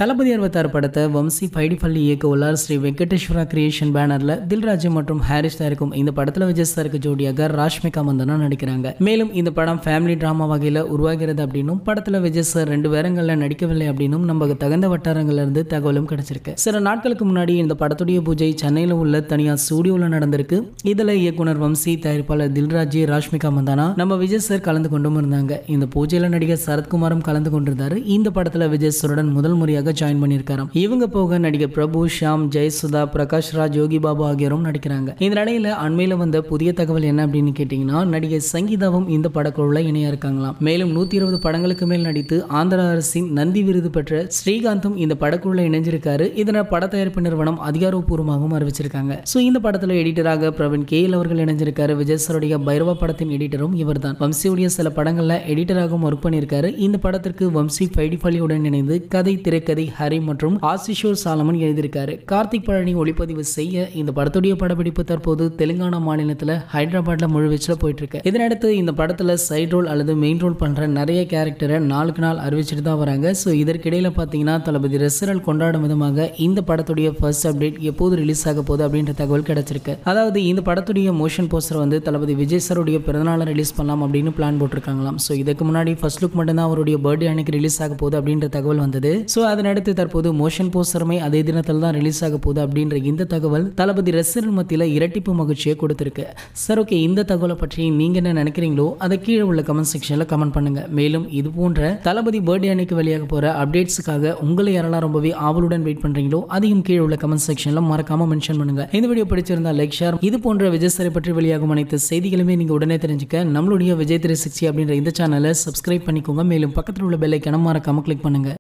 தளபதி அறுபத்தாறு படத்தை வம்சி பைடிபள்ளி இயக்க உள்ளார் ஸ்ரீ வெங்கடேஸ்வரா கிரியேஷன் பேனர்ல தில்ராஜ் மற்றும் ஹாரிஸ் தயாரிக்கும் இந்த படத்துல விஜய் சாருக்கு ஜோடியாக ராஷ்மிகா மந்தனா நடிக்கிறாங்க மேலும் இந்த படம் ஃபேமிலி டிராமா வகையில உருவாகிறது அப்படின்னும் படத்துல விஜய் சார் ரெண்டு வேரங்கள்ல நடிக்கவில்லை அப்படின்னும் நமக்கு தகுந்த வட்டாரங்கள்ல இருந்து தகவலும் கிடைச்சிருக்கு சில நாட்களுக்கு முன்னாடி இந்த படத்துடைய பூஜை சென்னையில உள்ள தனியார் ஸ்டூடியோல நடந்திருக்கு இதுல இயக்குனர் வம்சி தயாரிப்பாளர் தில்ராஜ் ராஷ்மிகா மந்தானா நம்ம விஜய் சார் கலந்து கொண்டும் இருந்தாங்க இந்த பூஜையில நடிகர் சரத்குமாரும் கலந்து கொண்டிருந்தாரு இந்த படத்துல விஜய் சாருடன் முதல் முறையாக ஜாயின் பண்ணியிருக்காராம் இவங்க போக நடிகர் பிரபு ஷியாம் ஜெயசுதா பிரகாஷ் ராஜ் யோகி பாபு ஆகியோரும் நடிக்கிறாங்க இந்த நிலையில அண்மையில வந்த புதிய தகவல் என்ன அப்படின்னு கேட்டீங்கன்னா நடிகை சங்கீதாவும் இந்த படக்குழுல இணைய இருக்காங்களாம் மேலும் நூத்தி இருபது படங்களுக்கு மேல் நடித்து ஆந்திர அரசின் நந்தி விருது பெற்ற ஸ்ரீகாந்தும் இந்த படக்குழுல இணைஞ்சிருக்காரு இதனை பட தயாரிப்பு நிறுவனம் அதிகாரப்பூர்வமாகவும் அறிவிச்சிருக்காங்க ஸோ இந்த படத்துல எடிட்டராக பிரவீன் கேஎல் அவர்கள் இணைஞ்சிருக்காரு விஜய் சாருடைய பைரவா படத்தின் எடிட்டரும் இவர்தான் வம்சியுடைய சில படங்கள்ல எடிட்டராகவும் ஒர்க் பண்ணியிருக்காரு இந்த படத்திற்கு வம்சி பைடிபள்ளியுடன் இணைந்து கதை திரைக்கதை ஹரி மற்றும் ஆசிஷோர் சாலமன் எழுதியிருக்காரு கார்த்திக் பழனி ஒளிப்பதிவு செய்ய இந்த படத்துடைய படப்பிடிப்பு தற்போது தெலுங்கானா மாநிலத்துல ஹைதராபாத்ல முழுவீச்சில் போயிட்டு இருக்கு இதனடுத்து இந்த படத்துல சைட் ரோல் அல்லது மெயின் ரோல் பண்ற நிறைய கேரக்டரை நாளுக்கு நாள் அறிவிச்சிட்டு தான் வராங்க ஸோ இதற்கிடையில பார்த்தீங்கன்னா தளபதி ரசிகர்கள் கொண்டாடும் விதமாக இந்த படத்துடைய ஃபர்ஸ்ட் அப்டேட் எப்போது ரிலீஸ் ஆக போகுது அப்படின்ற தகவல் கிடைச்சிருக்கு அதாவது இந்த படத்துடைய மோஷன் போஸ்டர் வந்து தளபதி விஜய் சாருடைய பிறந்தநாளை ரிலீஸ் பண்ணலாம் அப்படின்னு பிளான் போட்டிருக்காங்களாம் ஸோ இதுக்கு முன்னாடி ஃபர்ஸ்ட் லுக் மட்டும்தான் அவருடைய பர்த்டே அன்னைக்கு ரிலீஸ் ஆக போகுது அப்படின்ற தகவல் வந்தது ஸோ அதனடுத்து தற்போது மோஷன் போஸ்டருமே அதே தினத்தில் தான் ரிலீஸ் ஆக போகுது அப்படின்ற இந்த தகவல் தளபதி ரசிகர்கள் மத்தியில் இரட்டிப்பு மகிழ்ச்சியை கொடுத்துருக்கு சார் ஓகே இந்த தகவலை பற்றி நீங்க என்ன நினைக்கிறீங்களோ அதை கீழே உள்ள கமெண்ட் செக்ஷனில் கமெண்ட் பண்ணுங்க மேலும் இது போன்ற தளபதி பர்த்டே அன்னைக்கு வெளியாக போற அப்டேட்ஸுக்காக உங்களை யாரெல்லாம் ரொம்பவே ஆவலுடன் வெயிட் பண்றீங்களோ அதையும் கீழே உள்ள கமெண்ட் செக்ஷனில் மறக்காம மென்ஷன் பண்ணுங்க இந்த வீடியோ பிடிச்சிருந்தா லைக் ஷேர் இது போன்ற விஜய் சாரை பற்றி வெளியாகும் அனைத்து செய்திகளுமே நீங்க உடனே தெரிஞ்சுக்க நம்மளுடைய விஜய் த்ரீ சிக்ஸ்டி அப்படின்ற இந்த சேனலை சப்ஸ்கிரைப் பண்ணிக்கோங்க மேலும் பக்கத்தில் உள்ள பெல் ஐக்கனை மறக்காம கிளிக் பண்ணுங்க